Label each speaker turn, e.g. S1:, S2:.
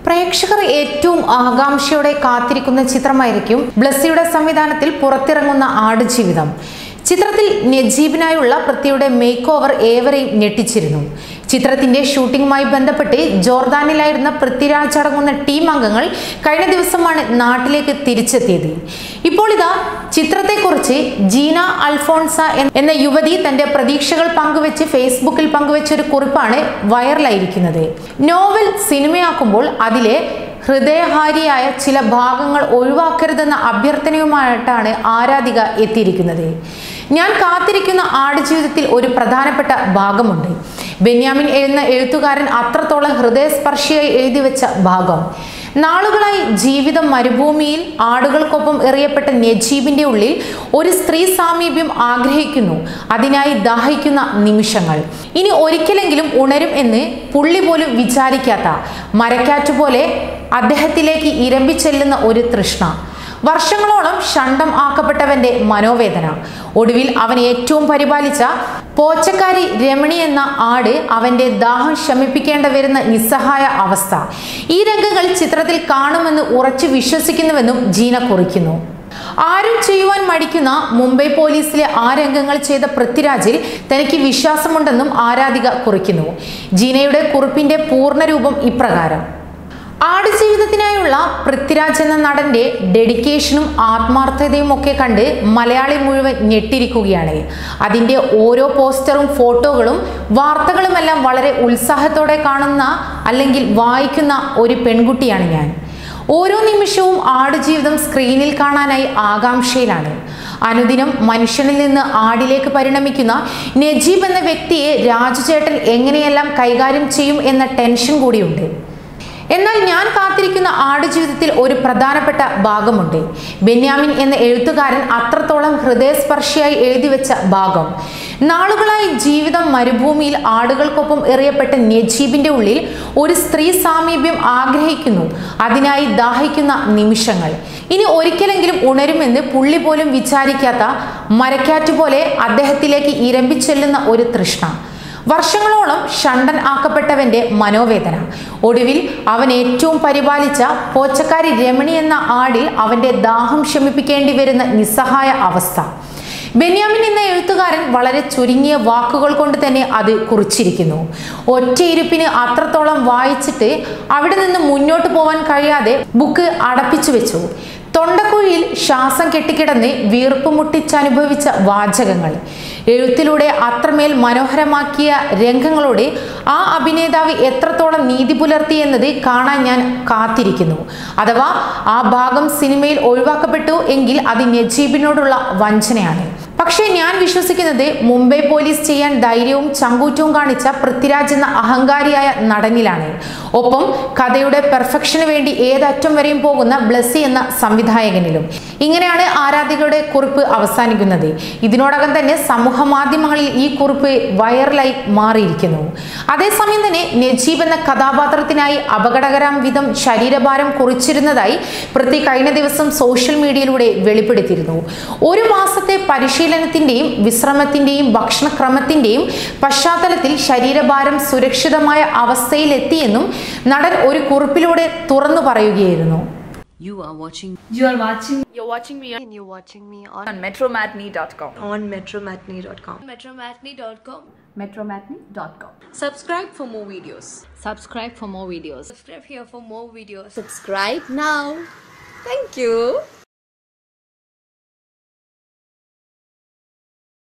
S1: പ്രേക്ഷകർ ഏറ്റവും ആകാംക്ഷയോടെ കാത്തിരിക്കുന്ന ചിത്രമായിരിക്കും ബ്ലസ്സിയുടെ സംവിധാനത്തിൽ പുറത്തിറങ്ങുന്ന ആടുജീവിതം ചിത്രത്തിൽ നജീബിനായുള്ള പൃഥ്വിയുടെ മേക്ക് ഓവർ ഏവരെയും ഞെട്ടിച്ചിരുന്നു ചിത്രത്തിന്റെ ഷൂട്ടിംഗുമായി ബന്ധപ്പെട്ട് ജോർദാനിലായിരുന്ന പൃഥ്വിരാജ് അടങ്ങുന്ന ടീം അംഗങ്ങൾ കഴിഞ്ഞ ദിവസമാണ് നാട്ടിലേക്ക് തിരിച്ചെത്തിയത് ഇപ്പോൾ ഇതാ ചിത്രത്തെക്കുറിച്ച് ജീന അൽഫോൺസ എന്ന- എന്ന യുവതി തന്റെ പ്രതീക്ഷകൾ പങ്കുവെച്ച് ഫേസ്ബുക്കിൽ പങ്കുവെച്ച ഒരു കുറിപ്പാണ് വൈറലായിരിക്കുന്നത് നോവൽ സിനിമയാക്കുമ്പോൾ അതിലെ ഹൃദയഹാരിയായ ചില ഭാഗങ്ങൾ ഒഴിവാക്കരുതെന്ന അഭ്യർത്ഥനയുമായിട്ടാണ് ആരാധിക എത്തിയിരിക്കുന്നത് ഞാൻ കാത്തിരിക്കുന്ന ആടുജീവിതത്തിൽ ഒരു പ്രധാനപ്പെട്ട ഭാഗമുണ്ട് ബെന്യാമിൻ എഴുന്ന എഴുത്തുകാരൻ അത്രത്തോളം ഹൃദയസ്പർശിയായി എഴുതി വെച്ച ഭാഗം നാളുകളായി ജീവിതം മരുഭൂമിയിൽ ആടുകൾക്കൊപ്പം എറിയപ്പെട്ട നജീബിന്റെ ഉള്ളിൽ ഒരു സ്ത്രീ സാമീപ്യം ആഗ്രഹിക്കുന്നു അതിനായി ദാഹിക്കുന്ന നിമിഷങ്ങൾ ഇനി ഒരിക്കലെങ്കിലും ഉണരും എന്ന് പുള്ളി പോലും വിചാരിക്കാത്ത മരക്കാറ്റ് പോലെ അദ്ദേഹത്തിലേക്ക് ഇരമ്പിച്ചെല്ലുന്ന ഒരു തൃഷ്ണ വർഷങ്ങളോളം ഷണ്ടം ആക്കപ്പെട്ടവന്റെ മനോവേദന ഒടുവിൽ അവൻ ഏറ്റവും പരിപാലിച്ച പോച്ചക്കാരി രമണി എന്ന ആട് അവന്റെ ദാഹം ശമിപ്പിക്കേണ്ട വരുന്ന നിസ്സഹായ അവസ്ഥ ഈ രംഗങ്ങൾ ചിത്രത്തിൽ കാണുമെന്ന് ഉറച്ചു വിശ്വസിക്കുന്നുവെന്നും ജീന കുറിക്കുന്നു ആരും ചെയ്യുവാൻ മടിക്കുന്ന മുംബൈ പോലീസിലെ ആ രംഗങ്ങൾ ചെയ്ത പൃഥ്വിരാജിൽ തനിക്ക് വിശ്വാസമുണ്ടെന്നും ആരാധിക കുറിക്കുന്നു ജീനയുടെ കുറിപ്പിന്റെ പൂർണ്ണരൂപം ഇപ്രകാരം ആടുജീവിതത്തിനായുള്ള പൃഥ്വിരാജ് എന്ന നടന്റെ ഡെഡിക്കേഷനും ആത്മാർത്ഥതയും ഒക്കെ കണ്ട് മലയാളി മുഴുവൻ ഞെട്ടിരിക്കുകയാണ് അതിന്റെ ഓരോ പോസ്റ്ററും ഫോട്ടോകളും വാർത്തകളുമെല്ലാം വളരെ ഉത്സാഹത്തോടെ കാണുന്ന അല്ലെങ്കിൽ വായിക്കുന്ന ഒരു പെൺകുട്ടിയാണ് ഞാൻ ഓരോ നിമിഷവും ആടുജീവിതം സ്ക്രീനിൽ കാണാനായി ആകാംക്ഷയിലാണ് അനുദിനം മനുഷ്യനിൽ നിന്ന് ആടിലേക്ക് പരിണമിക്കുന്ന നജീബ് എന്ന വ്യക്തിയെ രാജുചേട്ടൻ എങ്ങനെയെല്ലാം കൈകാര്യം ചെയ്യും എന്ന ടെൻഷൻ കൂടിയുണ്ട് എന്നാൽ ഞാൻ കാത്തിരിക്കുന്ന ആടുജീവിതത്തിൽ ഒരു പ്രധാനപ്പെട്ട ഭാഗമുണ്ട് ബെന്യാമിൻ എന്ന എഴുത്തുകാരൻ അത്രത്തോളം ഹൃദയസ്പർശിയായി എഴുതി വെച്ച ഭാഗം നാളുകളായി ജീവിതം മരുഭൂമിയിൽ ആടുകൾക്കൊപ്പം എറിയപ്പെട്ട നജീബിന്റെ ഉള്ളിൽ ഒരു സ്ത്രീ സാമീപ്യം ആഗ്രഹിക്കുന്നു അതിനായി ദാഹിക്കുന്ന നിമിഷങ്ങൾ ഇനി ഒരിക്കലെങ്കിലും ഉണരുമെന്ന് പുള്ളി പോലും വിചാരിക്കാത്ത മരക്കാറ്റ് പോലെ അദ്ദേഹത്തിലേക്ക് ഇരമ്പിച്ചെല്ലുന്ന ഒരു തൃഷ്ണ വർഷങ്ങളോളം ഷണ്ടൻ ആക്കപ്പെട്ടവന്റെ മനോവേദന ഒടുവിൽ അവൻ ഏറ്റവും പരിപാലിച്ച പോച്ചക്കാരി രമണി എന്ന ആടിൽ അവന്റെ ദാഹം ശമിപ്പിക്കേണ്ടി വരുന്ന നിസ്സഹായ അവസ്ഥ ബെന്യാമിൻ എന്ന എഴുത്തുകാരൻ വളരെ ചുരുങ്ങിയ വാക്കുകൾ കൊണ്ട് തന്നെ അത് കുറിച്ചിരിക്കുന്നു ഒറ്റയിരുപ്പിന് അത്രത്തോളം വായിച്ചിട്ട് അവിടെ നിന്ന് മുന്നോട്ട് പോവാൻ കഴിയാതെ ബുക്ക് അടപ്പിച്ചു വെച്ചു തൊണ്ടക്കുഴിയിൽ ശ്വാസം കെട്ടിക്കിടന്ന് വീർപ്പ് മുട്ടിച്ചനുഭവിച്ച വാചകങ്ങൾ എഴുത്തിലൂടെ അത്രമേൽ മനോഹരമാക്കിയ രംഗങ്ങളോടെ ആ അഭിനേതാവ് എത്രത്തോളം നീതി പുലർത്തി എന്നത് കാണാൻ ഞാൻ കാത്തിരിക്കുന്നു അഥവാ ആ ഭാഗം സിനിമയിൽ ഒഴിവാക്കപ്പെട്ടു എങ്കിൽ അത് നജീബിനോടുള്ള വഞ്ചനയാണ് പക്ഷേ ഞാൻ വിശ്വസിക്കുന്നത് മുംബൈ പോലീസ് ചെയ്യാൻ ധൈര്യവും ചങ്കൂറ്റവും കാണിച്ച പൃഥ്വിരാജ് എന്ന അഹങ്കാരിയായ നടനിലാണ് ഒപ്പം കഥയുടെ പെർഫെക്ഷന് വേണ്ടി ഏതറ്റം വരെയും പോകുന്ന ബ്ലസ്സി എന്ന സംവിധായകനിലും ഇങ്ങനെയാണ് ആരാധികയുടെ കുറിപ്പ് അവസാനിക്കുന്നത് ഇതിനോടകം തന്നെ സമൂഹ മാധ്യമങ്ങളിൽ ഈ കുറിപ്പ് വൈറലായി മാറിയിരിക്കുന്നു അതേസമയം തന്നെ നജീബ് എന്ന കഥാപാത്രത്തിനായി അപകടകരം വിധം ശരീരഭാരം കുറിച്ചിരുന്നതായി പൃഥ്വി കഴിഞ്ഞ ദിവസം സോഷ്യൽ മീഡിയയിലൂടെ വെളിപ്പെടുത്തിയിരുന്നു ഒരു മാസത്തെ പരിശീലനത്തിന്റെയും വിശ്രമത്തിന്റെയും ഭക്ഷണക്രമത്തിന്റെയും പശ്ചാത്തലത്തിൽ ശരീരഭാരം സുരക്ഷിതമായ അവസ്ഥയിലെത്തിയെന്നും നടൻ ഒരു കുറിപ്പിലൂടെ തുറന്നു പറയുകയായിരുന്നു
S2: You are watching
S3: You are watching
S4: You're watching me on,
S5: and you're watching me on,
S4: on metromatney.com.
S5: on metromatney.com.
S4: Metromatney.com.
S3: metromatney.com.
S5: Subscribe for more videos.
S2: subscribe for more videos
S4: Subscribe here for more videos.
S5: Subscribe now. Thank you.